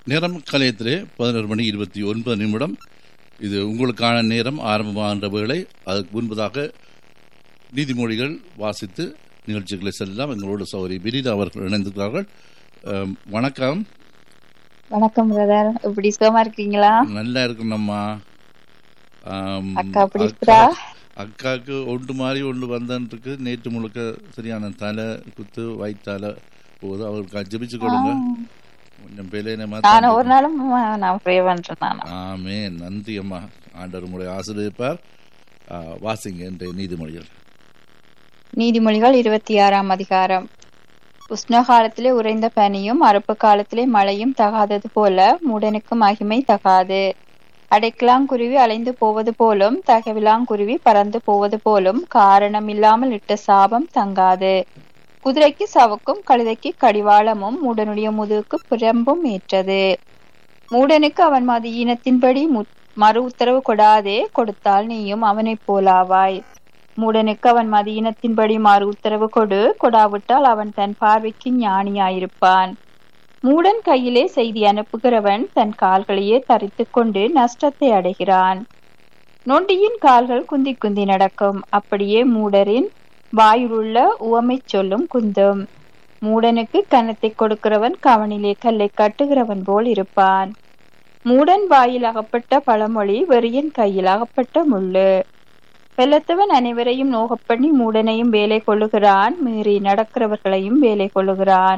நேரம் கலையத்திலே பதினோரு மணி இருபத்தி ஒன்பது நிமிடம் இது உங்களுக்கான நேரம் ஆரம்பமாகின்ற வேளை அதற்கு முன்பதாக நீதிமொழிகள் வாசித்து நிகழ்ச்சிகளை செல்லலாம் எங்களோட சௌரி விரிதா அவர்கள் இணைந்திருக்கிறார்கள் அம், வணக்கம் வணக்கம் பிரதர் எப்படி சுகமா இருக்கீங்களா நல்லா இருக்கணும்மா ஆம், அக்கா எப்படி இருக்கிறா? அக்காவுக்கு ஒன்று மாதிரி ஒன்று வந்தன்றிருக்கு நேற்று முழுக்க சரியான தலை குத்து வயிற்றால போகுது அவருக்கு ஜெபிச்சு கொடுங்க கொஞ்சம் பிள்ளைனை நான் ஒரு நாளும் நான் ப்ரே பண்றேன் நான் ஆமே நன்றி அம்மா ஆண்டவர் உங்களுடைய ஆசிரியப்பார் வாசிங்க என்ற நீதிமொழிகள் நீதிமொழிகள் இருபத்தி ஆறாம் அதிகாரம் உஷ்ண காலத்திலே உறைந்த பனியும் அறுப்பு காலத்திலே மழையும் தகாதது போல மூடனுக்கு மகிமை தகாது அடைக்கலாங்குருவி அலைந்து போவது போலும் தகவிலாங்குருவி பறந்து போவது போலும் காரணம் இல்லாமல் இட்ட சாபம் தங்காது குதிரைக்கு சவுக்கும் கழுதைக்கு கடிவாளமும் மூடனுடைய முதுகுக்கு புறம்பும் ஏற்றது மூடனுக்கு அவன் மது ஈனத்தின்படி மு- மறு உத்தரவு கொடாதே கொடுத்தால் நீயும் அவனைப் போலாவாய் மூடனுக்கு அவன் மதியினத்தின்படி மாறு உத்தரவு கொடு கொடாவிட்டால் அவன் தன் பார்வைக்கு ஞானியாயிருப்பான் மூடன் கையிலே செய்தி அனுப்புகிறவன் தன் கால்களையே தரித்துக் கொண்டு நஷ்டத்தை அடைகிறான் நொண்டியின் கால்கள் குந்தி குந்தி நடக்கும் அப்படியே மூடரின் வாயிலுள்ள உவமை சொல்லும் குந்தும் மூடனுக்கு கன்னத்தை கொடுக்கிறவன் கவனிலே கல்லை கட்டுகிறவன் போல் இருப்பான் மூடன் வாயில் அகப்பட்ட பழமொழி வெறியன் கையில் அகப்பட்ட முள்ளு வெள்ளத்தவன் அனைவரையும் நோகப் பண்ணி மூடனையும் வேலை கொள்ளுகிறான் மீறி நடக்கிறவர்களையும் வேலை கொள்ளுகிறான்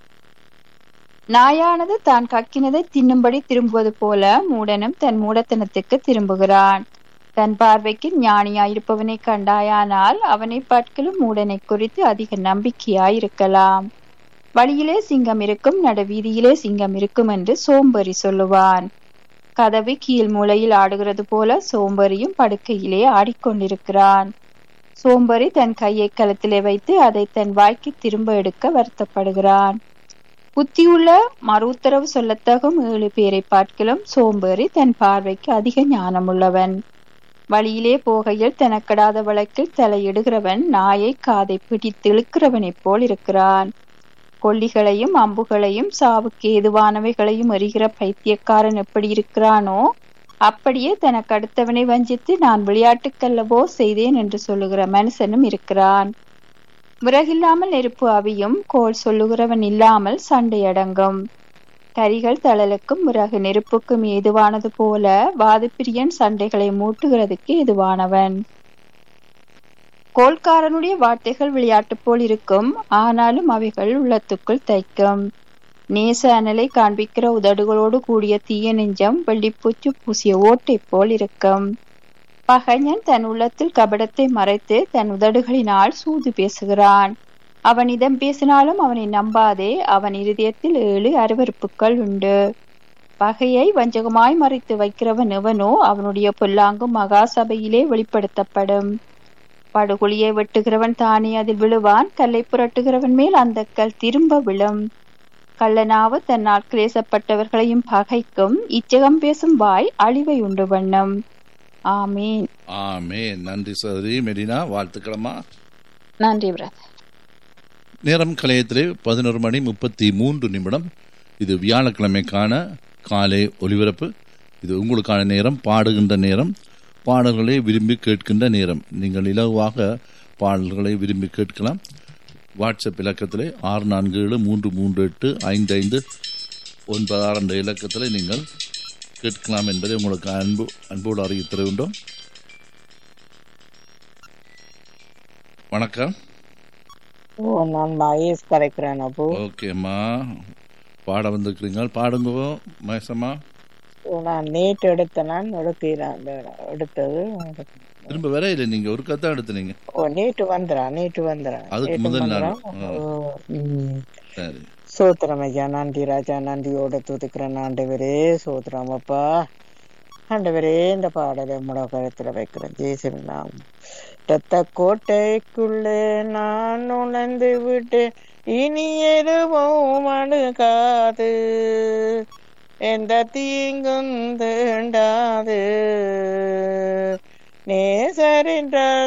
நாயானது தான் கக்கினதை தின்னும்படி திரும்புவது போல மூடனும் தன் மூடத்தனத்துக்கு திரும்புகிறான் தன் பார்வைக்கு ஞானியாயிருப்பவனை கண்டாயானால் அவனை பார்க்கலும் மூடனை குறித்து அதிக நம்பிக்கையாயிருக்கலாம் வழியிலே சிங்கம் இருக்கும் நடுவீதியிலே சிங்கம் இருக்கும் என்று சோம்பேறி சொல்லுவான் கதவு கீழ் மூலையில் ஆடுகிறது போல சோம்பேறியும் படுக்கையிலே ஆடிக்கொண்டிருக்கிறான் சோம்பேறி தன் கையை கழுத்திலே வைத்து அதை தன் வாய்க்கு திரும்ப எடுக்க வருத்தப்படுகிறான் புத்தியுள்ள மறு உத்தரவு சொல்லத்தகும் ஏழு பேரை பார்க்கிலும் சோம்பேறி தன் பார்வைக்கு அதிக ஞானமுள்ளவன் வழியிலே போகையில் தனக்கடாத வழக்கில் தலையிடுகிறவன் நாயை காதை பிடித்து இழுக்கிறவனைப் போல் இருக்கிறான் கொல்லிகளையும் அம்புகளையும் சாவுக்கு ஏதுவானவைகளையும் அறிகிற பைத்தியக்காரன் எப்படி இருக்கிறானோ அப்படியே தனக்கு அடுத்தவனை வஞ்சித்து நான் விளையாட்டுக்கல்லவோ செய்தேன் என்று சொல்லுகிற மனுஷனும் இருக்கிறான் விறகில்லாமல் நெருப்பு அவியும் கோல் சொல்லுகிறவன் இல்லாமல் சண்டை அடங்கும் கரிகள் தழலுக்கும் விறகு நெருப்புக்கும் ஏதுவானது போல வாதப்பிரியன் சண்டைகளை மூட்டுகிறதுக்கு ஏதுவானவன் கோல்காரனுடைய வார்த்தைகள் விளையாட்டு போல் இருக்கும் ஆனாலும் அவைகள் உள்ளத்துக்குள் தைக்கும் நேச அனலை காண்பிக்கிற உதடுகளோடு கூடிய தீய நெஞ்சம் வெள்ளிப்பூச்சு பூசிய ஓட்டை போல் இருக்கும் பகைஞன் தன் உள்ளத்தில் கபடத்தை மறைத்து தன் உதடுகளினால் சூது பேசுகிறான் அவன் இதம் பேசினாலும் அவனை நம்பாதே அவன் இருதயத்தில் ஏழு அருவருப்புகள் உண்டு பகையை வஞ்சகமாய் மறைத்து வைக்கிறவன் எவனோ அவனுடைய பொல்லாங்கும் மகா சபையிலே வெளிப்படுத்தப்படும் படுகுழியை வெட்டுகிறவன் தானே அதில் விழுவான் கல்லை புரட்டுகிறவன் மேல் அந்த கல் திரும்ப விழும் கள்ளனாவு தன்னால் கிளேசப்பட்டவர்களையும் பகைக்கும் இச்சகம் பேசும் வாய் அழிவை உண்டு வண்ணம் ஆமீன் ஆமே நன்றி சகோதரி மெரினா வாழ்த்துக்களம்மா நன்றி பிரதர் நேரம் கலையத்திலே பதினோரு மணி முப்பத்தி மூன்று நிமிடம் இது வியாழக்கிழமைக்கான காலை ஒலிபரப்பு இது உங்களுக்கான நேரம் பாடுகின்ற நேரம் பாடல்களை விரும்பி கேட்கின்ற நேரம் நீங்கள் இலகுவாக பாடல்களை விரும்பி கேட்கலாம் வாட்ஸ்அப் இலக்கத்திலே ஆறு நான்கு ஏழு மூன்று மூன்று எட்டு ஐந்து ஐந்து ஒன்பது ஆறு என்ற இலக்கத்தில் நீங்கள் கேட்கலாம் என்பதை உங்களுக்கு அன்பு அன்போடு அறிவித்திருக்கின்றோம் வணக்கம் ஓ நான் மகேஷ் கரைக்கிறேன் அப்போ ஓகேம்மா பாட வந்திருக்கிறீங்க பாடுங்க மகேசம்மா ஓ, நான் நேற்று எடுத்த நான் எடுக்கிறேன் அந்த எடுத்தது திரும்ப வர இல்லை நீங்க ஒரு கதை எடுத்துனீங்க ஓ நேற்று வந்துடுறேன் நேற்று வந்துடுறேன் அதுக்கு நேற்று முதல் நாள். வந்துடுறேன். ஆ. ஓ, ம். சரி சோத்திரம் ஐயா நன்றி ராஜா நன்றியோட துதிக்கிறேன் ஆண்டவரே சோத்திரம் அப்பா ஆண்டவரே இந்த பாடலை முட கருத்துல வைக்கிறேன் ஜெயசிவ நாம் ரத்த கோட்டைக்குள்ளே நான் நுழைந்து விட்டேன் இனி எதுவும் அணுகாது எந்த தீங்கும் தீண்டாது நேசரின்ற